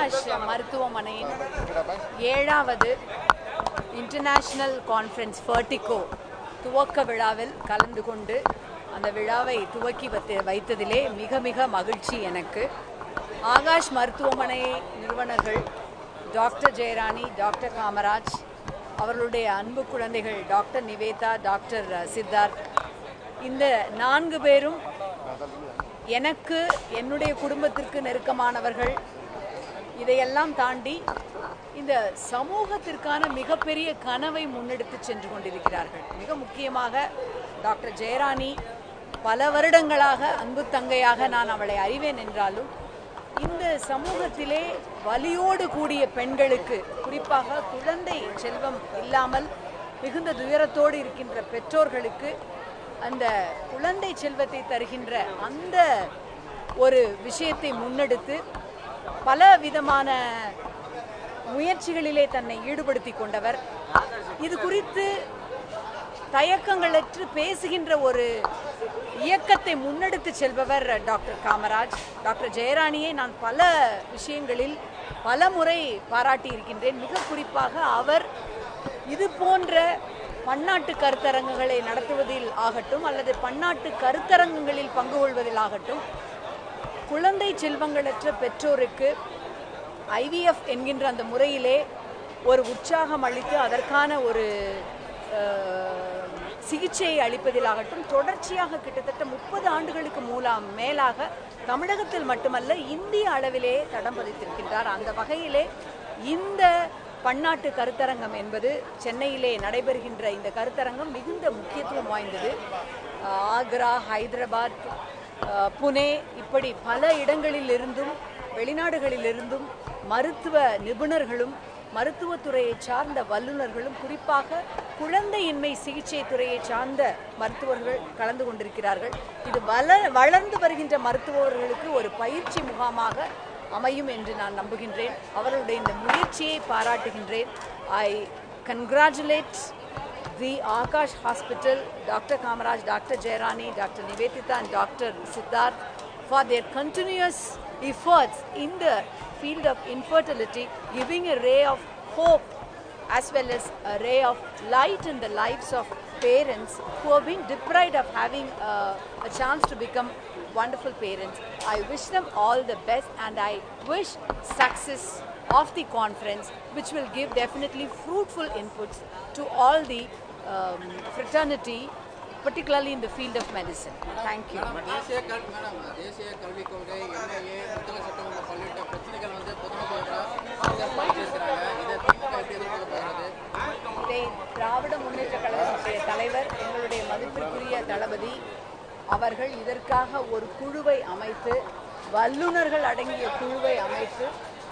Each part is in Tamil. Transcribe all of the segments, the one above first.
ஆகாஷ் மருத்துவமனையின் ஏழாவது இன்டர்நேஷனல் கான்ஃபரன்ஸ் ஃபர்டிகோ துவக்க விழாவில் கலந்து கொண்டு அந்த விழாவை துவக்கி வைத்து வைத்ததிலே மிக மிக மகிழ்ச்சி எனக்கு ஆகாஷ் மருத்துவமனை நிறுவனர்கள் டாக்டர் ஜெயராணி டாக்டர் காமராஜ் அவர்களுடைய அன்பு குழந்தைகள் டாக்டர் நிவேதா டாக்டர் சித்தார்த் இந்த நான்கு பேரும் எனக்கு என்னுடைய குடும்பத்திற்கு நெருக்கமானவர்கள் இதையெல்லாம் தாண்டி இந்த சமூகத்திற்கான மிகப்பெரிய கனவை முன்னெடுத்து சென்று கொண்டிருக்கிறார்கள் மிக முக்கியமாக டாக்டர் ஜெயராணி பல வருடங்களாக அன்பு தங்கையாக நான் அவளை அறிவேன் என்றாலும் இந்த சமூகத்திலே வலியோடு கூடிய பெண்களுக்கு குறிப்பாக குழந்தை செல்வம் இல்லாமல் மிகுந்த துயரத்தோடு இருக்கின்ற பெற்றோர்களுக்கு அந்த குழந்தை செல்வத்தை தருகின்ற அந்த ஒரு விஷயத்தை முன்னெடுத்து பல விதமான முயற்சிகளிலே தன்னை ஈடுபடுத்தி கொண்டவர் இது குறித்து தயக்கங்களற்று பேசுகின்ற ஒரு இயக்கத்தை முன்னெடுத்து செல்பவர் டாக்டர் காமராஜ் டாக்டர் ஜெயராணியை நான் பல விஷயங்களில் பல முறை பாராட்டி இருக்கின்றேன் மிக குறிப்பாக அவர் இது போன்ற பன்னாட்டு கருத்தரங்குகளை நடத்துவதில் ஆகட்டும் அல்லது பன்னாட்டு கருத்தரங்குகளில் பங்கு கொள்வதில் ஆகட்டும் குழந்தை செல்வங்களற்ற பெற்றோருக்கு ஐவிஎஃப் என்கின்ற அந்த முறையிலே ஒரு உற்சாகம் அளித்து அதற்கான ஒரு அஹ், சிகிச்சையை அளிப்பதிலாகட்டும் தொடர்ச்சியாக கிட்டத்தட்ட முப்பது ஆண்டுகளுக்கு மூலம் மேலாக தமிழகத்தில் மட்டுமல்ல இந்திய அளவிலே தடம் பதித்திருக்கின்றார் அந்த வகையிலே இந்த பன்னாட்டு கருத்தரங்கம் என்பது சென்னையிலே நடைபெறுகின்ற இந்த கருத்தரங்கம் மிகுந்த முக்கியத்துவம் வாய்ந்தது அஹ், ஆக்ரா ஹைதராபாத் அஹ், புனே இப்படி பல இடங்களிலிருந்தும் வெளிநாடுகளிலிருந்தும் மருத்துவ நிபுணர்களும் மருத்துவத்துறையை சார்ந்த வல்லுநர்களும் குறிப்பாக குழந்தையின்மை சிகிச்சை துறையை சார்ந்த மருத்துவர்கள் கலந்து கொண்டிருக்கிறார்கள் இது வள வளர்ந்து வருகின்ற மருத்துவர்களுக்கு ஒரு பயிற்சி முகாமாக அமையும் என்று நான் நம்புகின்றேன் அவர்களுடைய இந்த முயற்சியை பாராட்டுகின்றேன் I congratulate the Akash Hospital, Dr. Kamaraj, Dr. Jairani, Dr. Nivedita, and Dr. Siddharth for their continuous efforts in the field of infertility, giving a ray of hope as well as a ray of light in the lives of parents who have been deprived of having uh, a chance to become wonderful parents. I wish them all the best and I wish success of the conference, which will give definitely fruitful inputs to all the um, fraternity, particularly in the field of medicine. Thank you. நம்ம தேசிய கல் மேடம் தேசிய கல்விக் கொள்கை என்ஐஏ புத்தக சட்டம் உள்ள பல்வேறு பிரச்சனைகள் வந்து பொதுமக்களோட இருக்கிறாங்க இதை திமுக எப்படி எதிர்த்து போகிறது இதை திராவிட முன்னேற்ற கழகத்துடைய தலைவர் எங்களுடைய மதிப்பிற்குரிய தளபதி அவர்கள் இதற்காக ஒரு குழுவை அமைத்து வல்லுநர்கள் அடங்கிய குழுவை அமைத்து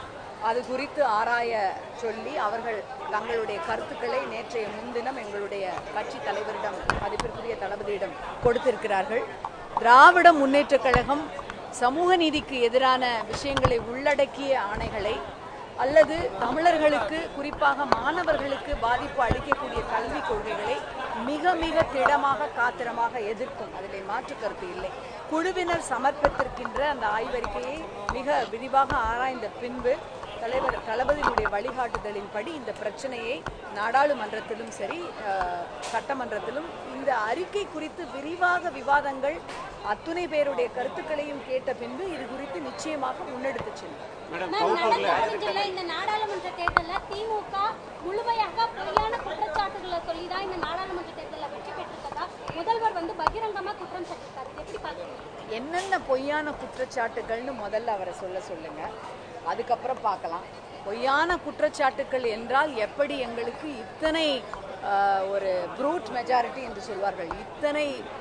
அது குறித்து ஆராய சொல்லி அவர்கள் தங்களுடைய கருத்துக்களை நேற்றைய முன்தினம் எங்களுடைய கட்சி தலைவரிடம் மதிப்பிற்குரிய தளபதியிடம் கொடுத்திருக்கிறார்கள் திராவிட முன்னேற்றக் கழகம் சமூக நீதிக்கு எதிரான விஷயங்களை உள்ளடக்கிய ஆணைகளை அல்லது தமிழர்களுக்கு குறிப்பாக மாணவர்களுக்கு பாதிப்பு அளிக்கக்கூடிய கல்விக் கொள்கைகளை மிக மிக திடமாக காத்திரமாக எதிர்க்கும் அதில் மாற்று கருத்து இல்லை குழுவினர் சமர்ப்பித்திருக்கின்ற அந்த ஆய்வறிக்கையை மிக விரிவாக ஆராய்ந்த பின்பு தலைவர் தளபதியினுடைய வழிகாட்டுதலின்படி இந்த பிரச்சனையை நாடாளுமன்றத்திலும் சரி அஹ், சட்டமன்றத்திலும் இந்த அறிக்கை குறித்து விரிவாக விவாதங்கள் அத்துணை பேருடைய கருத்துக்களையும் கேட்ட பின்பு இது குறித்து நிச்சயமாக முன்னெடுத்து செல்லும் மேம், நடந்து முடிஞ்சல இந்த நாடாளுமன்ற தேர்தல்ல திமுக முழுமையாக பொய்யான குற்றச்சாட்டுகளை சொல்லி தான் இந்த நாடாளுமன்ற தேர்தலில் வெற்றி பெற்றிருக்கதா முதல்வர் வந்து பகிரங்கமா குற்றம் சாட்டியிருக்காரு இதை எப்படி பாக்குறீங்க என்னென்ன பொய்யான குற்றச்சாட்டுகள்னு முதல்ல அவரை சொல்ல சொல்லுங்க அதுக்கப்புறம் பார்க்கலாம் பொய்யான குற்றச்சாட்டுக்கள் என்றால் எப்படி எங்களுக்கு இத்தனை ஆஹ், ஒரு ப்ரூட் மெஜாரிட்டி என்று சொல்வார்கள் இத்தனை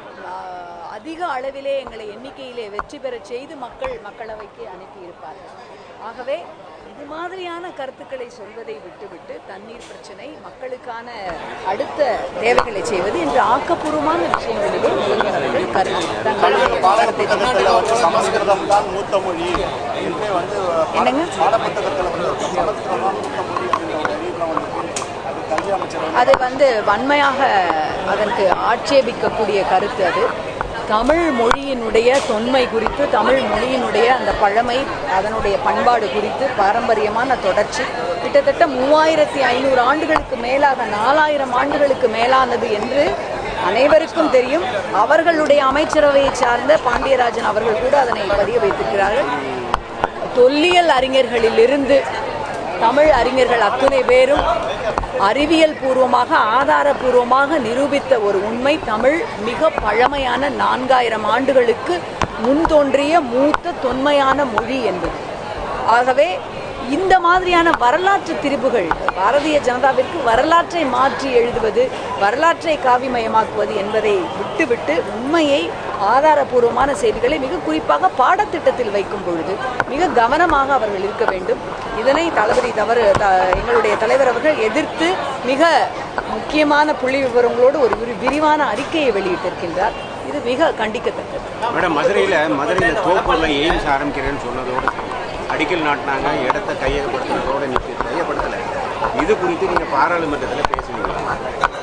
ஆஹ், அதிக அளவிலே எங்களை எண்ணிக்கையிலே வெற்றி பெறச் செய்து மக்கள் மக்களவைக்கு அனுப்பியிருப்பார்கள் ஆகவே இது மாதிரியான கருத்துக்களை சொல்வதை விட்டுவிட்டு தண்ணீர் பிரச்சனை மக்களுக்கான அடுத்த தேவைகளை செய்வது என்று ஆக்கப்பூர்வமான விஷயங்களிலே முதல்வர்கள் கருத்து தங்களுடைய கருத்தை தெரிவித்துள்ளார்கள். சமஸ்கிருதம் தான் மூத்த மொழி என்றே வந்து என்னங்க? பாடப்புத்தகத்தில் வந்து சமஸ்கிருதம் தான் மூத்த மொழி அப்படின்ற ஒரு அறிவுலாம் வந்து அது கல்வி அமைச்சர் வந்து அது வந்து வன்மையாக அதற்கு ஆட்சேபிக்கக்கூடிய கருத்து அது தமிழ் மொழியினுடைய தொன்மை குறித்து தமிழ் மொழியினுடைய அந்த பழமை அதனுடைய பண்பாடு குறித்து பாரம்பரியமான தொடர்ச்சி கிட்டத்தட்ட மூவாயிரத்தி ஐநூறு ஆண்டுகளுக்கு மேலாக நாலாயிரம் ஆண்டுகளுக்கு மேலானது என்று அனைவருக்கும் தெரியும் அவர்களுடைய அமைச்சரவையை சார்ந்த பாண்டியராஜன் அவர்கள் கூட அதனை பதிய வைத்திருக்கிறார்கள் தொல்லியல் அறிஞர்களிலிருந்து தமிழ் அறிஞர்கள் அத்துணை பேரும் அறிவியல் பூர்வமாக ஆதாரபூர்வமாக நிரூபித்த ஒரு உண்மை தமிழ் மிக பழமையான நான்காயிரம் ஆண்டுகளுக்கு முன் தோன்றிய மூத்த தொன்மையான மொழி என்பது ஆகவே இந்த மாதிரியான வரலாற்று திரிபுகள் பாரதிய ஜனதாவிற்கு வரலாற்றை மாற்றி எழுதுவது வரலாற்றை காவிமயமாக்குவது என்பதை விட்டுவிட்டு உண்மையை ஆதாரபூர்வமான செய்திகளை மிக குறிப்பாக பாடத்திட்டத்தில் வைக்கும் பொழுது மிக கவனமாக அவர்கள் இருக்க வேண்டும் இதனை தளபதி தவறு த- எங்களுடைய தலைவர் அவர்கள் எதிர்த்து மிக முக்கியமான புள்ளி விவரங்களோடு ஒரு விரி- விரிவான அறிக்கையை வெளியிட்டிருக்கின்றார் இது மிக கண்டிக்கத்தக்கது மேடம் மதுரையில் மதுரையில் தோப்பூரில் எய்ம்ஸ் ஆரம்பிக்கிறேன்னு சொன்னதோடு சரி. அடிக்கல் நாட்டினாங்க இடத்த கையகப்படுத்துனதோட நிற்க கையப்படுத்தலை இது குறித்து நீங்கள் பாராளுமன்றத்தில் பேசுவீங்களா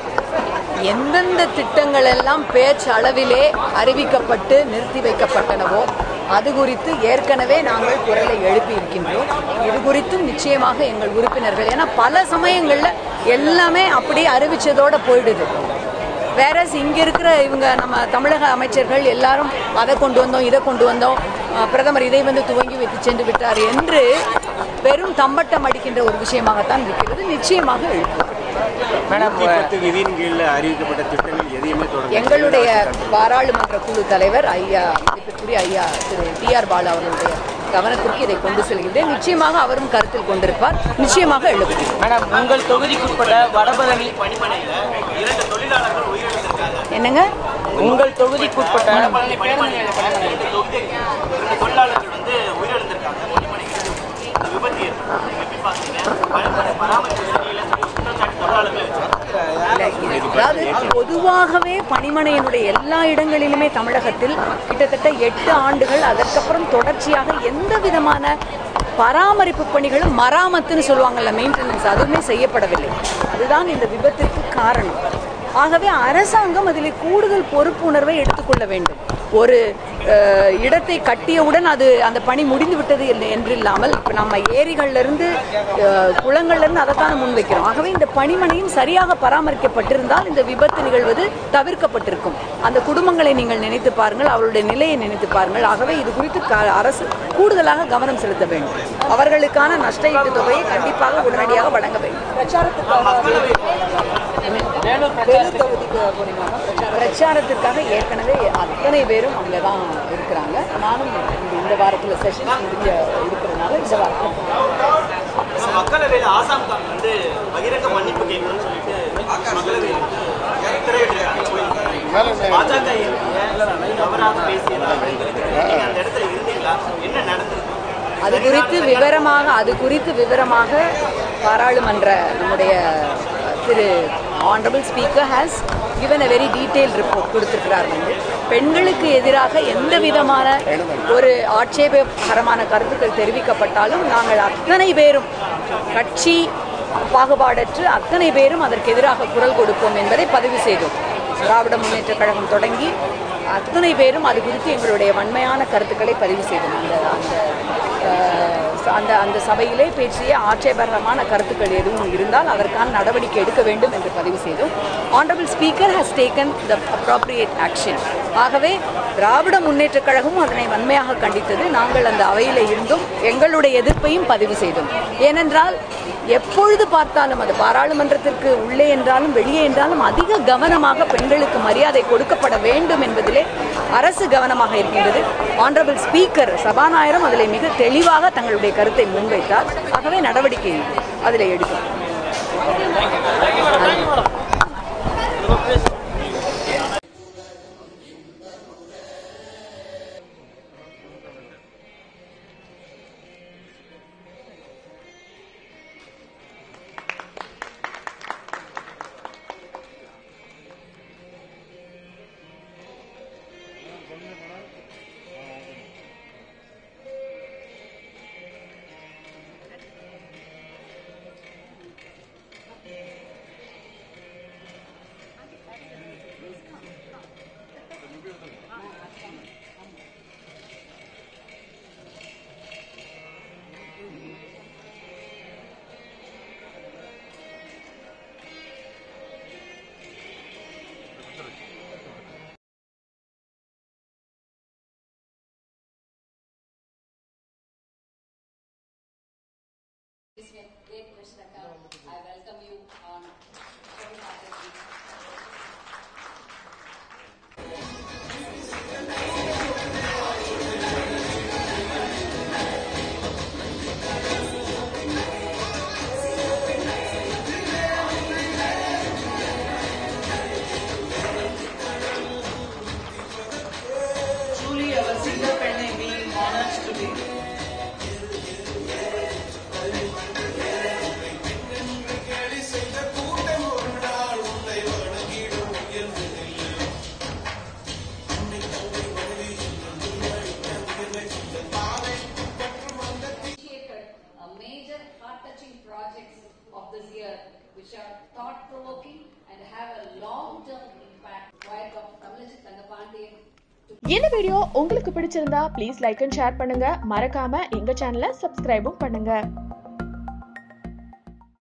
எந்தெந்த திட்டங்கள் எல்லாம் பேச்சு அளவிலே அறிவிக்கப்பட்டு நிறுத்தி வைக்கப்பட்டனவோ அது குறித்து ஏற்கனவே நாங்கள் குரலை எழுப்பி இருக்கின்றோம் இது குறித்தும் நிச்சயமாக எங்கள் உறுப்பினர்கள் ஏன்னா பல சமயங்களில் எல்லாமே அப்படியே அறிவிச்சதோட போயிடுது வேற இங்க இருக்கிற இவங்க நம்ம தமிழக அமைச்சர்கள் எல்லாரும் அதை கொண்டு வந்தோம் இதை கொண்டு வந்தோம் அஹ் பிரதமர் இதை வந்து துவங்கி வைத்து சென்று விட்டார் என்று பெரும் தம்பட்டம் அடிக்கின்ற ஒரு விஷயமாகத்தான் இருக்கிறது நிச்சயமாக எழுப்பும் நூற்றி பத்து விதியின் கீழ் அறிவிக்கப்பட்ட திட்டங்கள் எதையுமே தொடர்ந்து எங்களுடைய பாராளுமன்ற குழு தலைவர் ஐயா மதிப்பிற்குரிய ஐயா திரு டி ஆர் பாலு அவர்களுடைய கவனத்திற்கு இதை கொண்டு செல்கின்றேன் நிச்சயமாக அவரும் கருத்தில் கொண்டிருப்பார் நிச்சயமாக எழுப்பும் மேடம் உங்கள் தொகுதிக்குட்பட்ட வடபழனி பணிமனையில் இரண்டு தொழிலாளர்கள் உயிரிழந்திருக்காங்க என்னங்க உங்கள் தொகுதிக்குட்பட்ட வடபழனி பணிமனையில் இரண்டு தொகுதி இரண்டு தொழிலாளர்கள் வந்து உயிரிழந்திருக்காங்க பணிமனைக்கு இந்த விபத்து ஏற்பட்டது. நீங்க எப்படி பார்த்தீங்க பணிமனை பராமரிப்பு சரியில்லை சொல்லி குற்றச்சாட்டு தொழிலாளர்கள் வச்சிருக்காங்க இல்ல, இது- அதாவது பொதுவாகவே பணிமனையினுடைய எல்லா இடங்களிலுமே தமிழகத்தில் கிட்டத்தட்ட எட்டு ஆண்டுகள் அதற்கப்புறம் தொடர்ச்சியாக எந்த விதமான பராமரிப்பு பணிகளும் மராமத்துன்னு சொல்லுவாங்கல்ல மெயின்டெனன்ஸ் அதுவுமே செய்யப்படவில்லை அதுதான் இந்த விபத்திற்கு காரணம் ஆகவே அரசாங்கம் அதில் கூடுதல் பொறுப்புணர்வை எடுத்துக்கொள்ள வேண்டும் ஒரு அஹ், இடத்தை கட்டியவுடன் அது அந்த பணி முடிந்து விட்டது இல்லை என்றில்லாமல் இப்போ நம்ம ஏரிகள்ல இருந்து அஹ், குளங்கள்ல இருந்து அதைத்தான் முன்வைக்கிறோம் ஆகவே இந்த பணிமனையும் சரியாக பராமரிக்கப்பட்டிருந்தால் இந்த விபத்து நிகழ்வது தவிர்க்கப்பட்டிருக்கும் அந்த குடும்பங்களை நீங்கள் நினைத்து பாருங்கள் அவருடைய நிலையை நினைத்து பாருங்கள் ஆகவே இது குறித்து க- அரசு கூடுதலாக கவனம் செலுத்த வேண்டும் அவர்களுக்கான நஷ்ட ஈட்டு தொகையை கண்டிப்பாக உடனடியாக வழங்க வேண்டும் பிரச்சாரத்திற்காக ஏற்கனவே அத்தனை பேரும் அங்கே தான் இருக்கிறாங்க நானும் இந்த- இந்த வாரத்தில் செஷன் முடிஞ்ச இருக்கிறதுனால இந்த வாரத்தில் மக்களவையில் ஆசாம் கான் வந்து பகிரங்க மன்னிப்பு கேட்கணும்னு சொல்லிட்டு மக்களவையில் திரையிட்டிருக்காங்க பாஜக எம்பியை தவறாக பேசியிருக்காங்க நீங்க அந்த இடத்துல இருந்தீங்களா என்ன நடந்தது அது குறித்து விவரமாக அது குறித்து விவரமாக பாராளுமன்ற நம்முடைய Thiru honourable speaker has given a very detail report கொடுத்திருக்கிறார் வந்து பெண்களுக்கு எதிராக எந்த விதமான ஒரு ஆட்சேபகரமான கருத்துக்கள் தெரிவிக்கப்பட்டாலும் நாங்கள் அத்தனை பேரும் கட்சி பாகுபாடற்று அத்தனை பேரும் அதற்கு எதிராக குரல் கொடுப்போம் என்பதை பதிவு செய்தோம் திராவிட முன்னேற்ற கழகம் தொடங்கி அத்தனை பேரும் அது குறித்து எங்களுடைய வன்மையான கருத்துக்களை பதிவு செய்தோம் அந்த அந்த அஹ், அந்த அந்த சபையிலே பேசிய ஆட்சேபகரமான கருத்துக்கள் எதுவும் இருந்தால் அதற்கான நடவடிக்கை எடுக்க வேண்டும் என்று பதிவு செய்தோம் honourable speaker has taken the appropriate action ஆகவே திராவிட முன்னேற்ற கழகமும் அதனை வன்மையாக கண்டித்தது நாங்கள் அந்த அவையில் இருந்தும் எங்களுடைய எதிர்ப்பையும் பதிவு செய்தோம் ஏனென்றால் எப்பொழுது பார்த்தாலும் அது பாராளுமன்றத்திற்கு உள்ளே என்றாலும் வெளியே என்றாலும் அதிக கவனமாக பெண்களுக்கு மரியாதை கொடுக்கப்பட வேண்டும் என்பதிலே அரசு கவனமாக இருக்கின்றது ஆனரபிள் ஸ்பீக்கர் சபாநாயகரும் அதில் மிக தெளிவாக தங்களுடைய கருத்தை முன்வைத்தார் ஆகவே நடவடிக்கை அதில் எடுக்கும் associate A. Krishnaka. I welcome you on Shri Mataji. Truly our singer Penny being honored today. initiated a major heart-touching projects of this year which are thought-provoking and have a long-term impact. Wife of Tamilachit Thangapandiyan இந்த வீடியோ உங்களுக்கு பிடிச்சிருந்தா ப்ளீஸ் லைக் அண்ட் ஷேர் பண்ணுங்க மறக்காம எங்க சேனலை சப்ஸ்கிரைபும் பண்ணுங்க